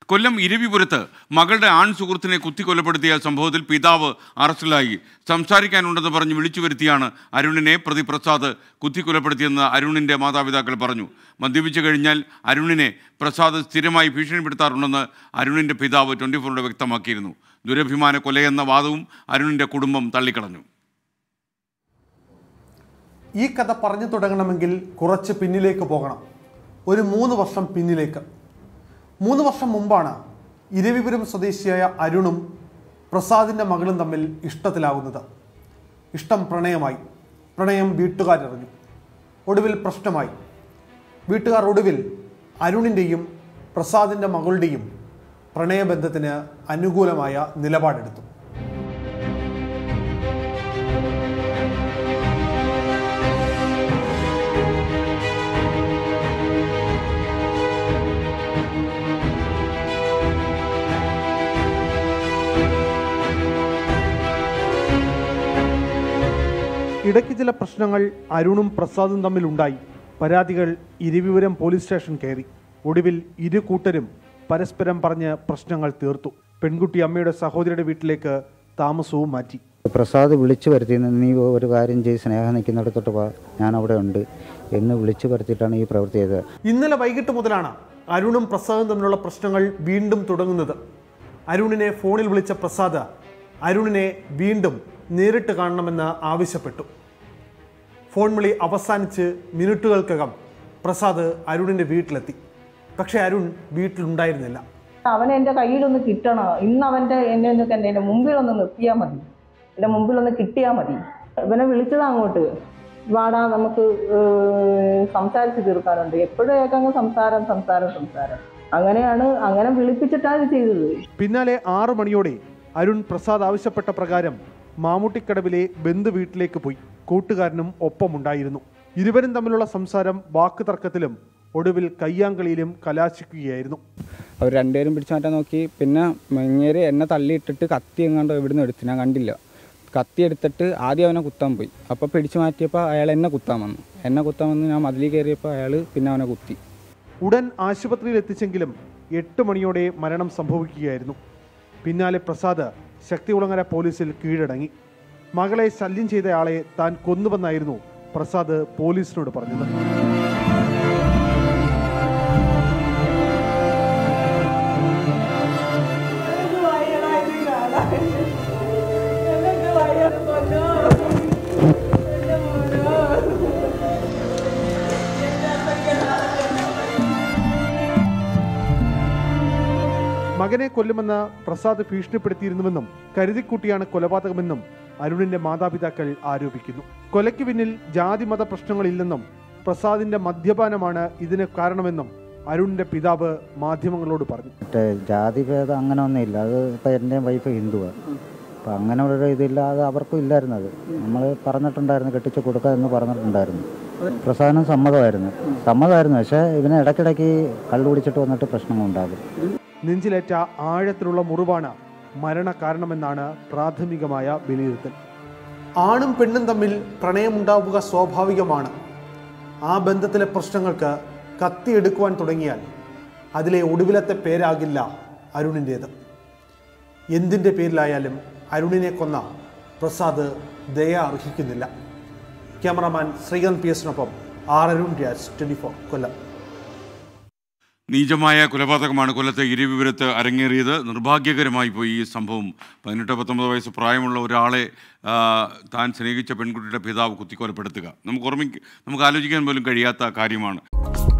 കൊല്ലം ഇരവിപുരത്ത് മകളുടെ ആൺ സുഹൃത്തിനെ കുത്തിക്കൊലപ്പെടുത്തിയ സംഭവത്തിൽ പിതാവ് അറസ്റ്റിലായി സംസാരിക്കാനുണ്ടെന്ന് പറഞ്ഞ് വിളിച്ചു വരുത്തിയാണ് അരുണിനെ പ്രതി പ്രസാദ് കുത്തിക്കൊലപ്പെടുത്തിയെന്ന് അരുണിൻ്റെ മാതാപിതാക്കൾ പറഞ്ഞു മദ്യപിച്ചു കഴിഞ്ഞാൽ അരുണിനെ പ്രസാദ് സ്ഥിരമായി ഭീഷണിപ്പെടുത്താറുണ്ടെന്ന് അരുണിൻ്റെ പിതാവ് ട്വൻറ്റി ഫോറിലൂടെ വ്യക്തമാക്കിയിരുന്നു ദുരഭിമാന കൊലയെന്ന വാദവും അരുണിൻ്റെ കുടുംബം തള്ളിക്കളഞ്ഞു ഈ കഥ പറഞ്ഞു തുടങ്ങണമെങ്കിൽ കുറച്ച് പിന്നിലേക്ക് പോകണം ഒരു മൂന്ന് വർഷം പിന്നിലേക്ക് മൂന്ന് വർഷം മുമ്പാണ് ഇരവിപുരം സ്വദേശിയായ അരുണും പ്രസാദിൻ്റെ മകളും തമ്മിൽ ഇഷ്ടത്തിലാകുന്നത് ഇഷ്ടം പ്രണയമായി പ്രണയം വീട്ടുകാരറിഞ്ഞു ഒടുവിൽ പ്രശ്നമായി വീട്ടുകാർ ഒടുവിൽ അരുണിൻ്റെയും പ്രസാദിൻ്റെ മകളുടെയും പ്രണയബന്ധത്തിന് അനുകൂലമായ നിലപാടെടുത്തു ഇടയ്ക്ക് ചില പ്രശ്നങ്ങൾ അരുണും പ്രസാദും തമ്മിലുണ്ടായി പരാതികൾ ഇരവിപുരം പോലീസ് സ്റ്റേഷൻ കയറി ഒടുവിൽ ഇരു കൂട്ടരും പരസ്പരം പറഞ്ഞ് പ്രശ്നങ്ങൾ തീർത്തു പെൺകുട്ടി അമ്മയുടെ സഹോദരിയുടെ വീട്ടിലേക്ക് താമസവും മാറ്റി പ്രസാദ് വിളിച്ചു വരുത്തി നീ ഒരു കാര്യം ചെയ്ത് സ്നേഹം നിൽക്കുന്നിടത്തോട്ട് വാ ഞാൻ അവിടെ ഉണ്ട് എന്ന് വിളിച്ചു വരുത്തിയിട്ടാണ് ഈ പ്രവൃത്തി ചെയ്തത് ഇന്നലെ വൈകിട്ട് മുതലാണ് അരുണും പ്രസാദും തമ്മിലുള്ള പ്രശ്നങ്ങൾ വീണ്ടും തുടങ്ങുന്നത് അരുണിനെ ഫോണിൽ വിളിച്ച പ്രസാദ് അരുണിനെ വീണ്ടും നേരിട്ട് കാണണമെന്ന് ആവശ്യപ്പെട്ടു ഫോൺ വിളി അവസാനിച്ച് മിനിറ്റുകൾക്കകം പ്രസാദ് അരുണിൻ്റെ വീട്ടിലെത്തി പക്ഷേ അരുൺ വീട്ടിലുണ്ടായിരുന്നില്ല അവൻ എൻ്റെ കയ്യിലൊന്ന് കിട്ടണം ഇന്ന് അവൻ്റെ എന്നെ ഒന്ന് കണ്ട് എൻ്റെ മുമ്പിലൊന്ന് നിർത്തിയാൽ മതി എൻ്റെ മുമ്പിലൊന്ന് കിട്ടിയാൽ മതി ഇവനെ വിളിച്ചതാ അങ്ങോട്ട് വാടാ നമുക്ക് ഏഹ്, സംസാരിച്ച് തീർക്കാനുണ്ട് എപ്പോഴും ഏക്കങ്ങ് സംസാരം സംസാരം സംസാരം അങ്ങനെയാണ് അങ്ങനെ വിളിപ്പിച്ചിട്ടാണ് ഇത് ചെയ്തത് പിന്നാലെ ആറു മണിയോടെ അരുൺ പ്രസാദ് ആവശ്യപ്പെട്ട പ്രകാരം മാമൂട്ടിക്കടവിലെ ബന്ധു വീട്ടിലേക്ക് പോയി കൂട്ടുകാരനും ഒപ്പമുണ്ടായിരുന്നു ഇരുവരും തമ്മിലുള്ള സംസാരം വാക്ക് തർക്കത്തിലും ഒടുവിൽ കയ്യാങ്കളിയിലും കലാശിക്കുകയായിരുന്നു അവർ രണ്ടുപേരും പിടിച്ചു മാറ്റാൻ നോക്കി പിന്നെ ഇങ്ങേര് എന്നെ തള്ളിയിട്ടിട്ട് കത്തി എങ്ങാണ്ട് ഇവിടുന്ന് എടുത്തു ഞാൻ കണ്ടില്ല കത്തി എടുത്തിട്ട് ആദ്യം അവനെ കുത്താൻ പോയി അപ്പോൾ പിടിച്ചു മാറ്റിയപ്പോൾ അയാൾ എന്നെ കുത്താൻ വന്നു എന്നെ കുത്താൻ വന്ന് ഞാൻ മതിലിൽ കയറിയപ്പോൾ അയാൾ പിന്നെ അവനെ കുത്തി ഉടൻ ആശുപത്രിയിൽ എത്തിച്ചെങ്കിലും എട്ട് മണിയോടെ മരണം സംഭവിക്കുകയായിരുന്നു പിന്നാലെ പ്രസാദ് ശക്തികുളങ്ങര പോലീസിൽ കീഴടങ്ങി മകളെ ശല്യം ചെയ്തയാളെ താൻ കൊന്നുവെന്നായിരുന്നു പ്രസാദ് പോലീസിനോട് പറഞ്ഞത് മകനെ കൊല്ലുമെന്ന് പ്രസാദ് ഭീഷണിപ്പെടുത്തിയിരുന്നുവെന്നും കരുതിക്കുട്ടിയാണ് കൊലപാതകമെന്നും അരുണിന്റെ മാതാപിതാക്കൾ ആരോപിക്കുന്നു കൊലയ്ക്ക് പിന്നിൽ ജാതിമത പ്രശ്നങ്ങളില്ലെന്നും പ്രസാദിന്റെ മദ്യപാനമാണ് ഇതിന് കാരണമെന്നും അരുണിന്റെ പിതാവ് മാധ്യമങ്ങളോട് പറഞ്ഞു മറ്റേ ജാതിഭേദം അങ്ങനെ ഒന്നുമില്ല അത് ഇപ്പം എൻ്റെ വൈഫ് ഹിന്ദുവാണ് അപ്പം അങ്ങനെ ഒരു ഇതില്ല അത് അവർക്കും ഇല്ലായിരുന്നു അത് നമ്മൾ പറഞ്ഞിട്ടുണ്ടായിരുന്നു കെട്ടിച്ച് കൊടുക്കുക എന്ന് പറഞ്ഞിട്ടുണ്ടായിരുന്നു പ്രസാദനം സമ്മതമായിരുന്നു സമ്മതമായിരുന്നു പക്ഷേ ഇവന് ഇടയ്ക്കിടയ്ക്ക് കള്ളു കുടിച്ചിട്ട് വന്നിട്ട് പ്രശ്നങ്ങളുണ്ടാകും നെഞ്ചിലേറ്റ ആഴത്തിലുള്ള മുറിവാണ് മരണ കാരണമെന്നാണ് പ്രാഥമികമായ വിലയിരുത്തൽ ആണും പെണ്ണും തമ്മിൽ പ്രണയമുണ്ടാവുക സ്വാഭാവികമാണ് ആ ബന്ധത്തിലെ പ്രശ്നങ്ങൾക്ക് കത്തിയെടുക്കുവാൻ തുടങ്ങിയാൽ അതിലെ ഒടുവിലത്തെ പേരാകില്ല അരുണിൻ്റേത് എന്തിൻ്റെ പേരിലായാലും അരുണിനെ കൊന്ന പ്രസാദ് ദയ അർഹിക്കുന്നില്ല ക്യാമറാമാൻ ശ്രീകാന്ത് പി എസിനൊപ്പം R Arun Raj twenty four Kollam നീചമായ കൊലപാതകമാണ് കൊല്ലത്തെ ഇരവിപുരത്ത് അരങ്ങേറിയത് നിർഭാഗ്യകരമായി പോയി ഈ സംഭവം പതിനെട്ട് പത്തൊമ്പത് വയസ്സ് പ്രായമുള്ള ഒരാളെ ആ, താൻ സ്നേഹിച്ച പെൺകുട്ടിയുടെ പിതാവ് കുത്തിക്കൊലപ്പെടുത്തുക നമുക്ക് ഓർമ്മിക്ക നമുക്ക് ആലോചിക്കാൻ പോലും കഴിയാത്ത കാര്യമാണ്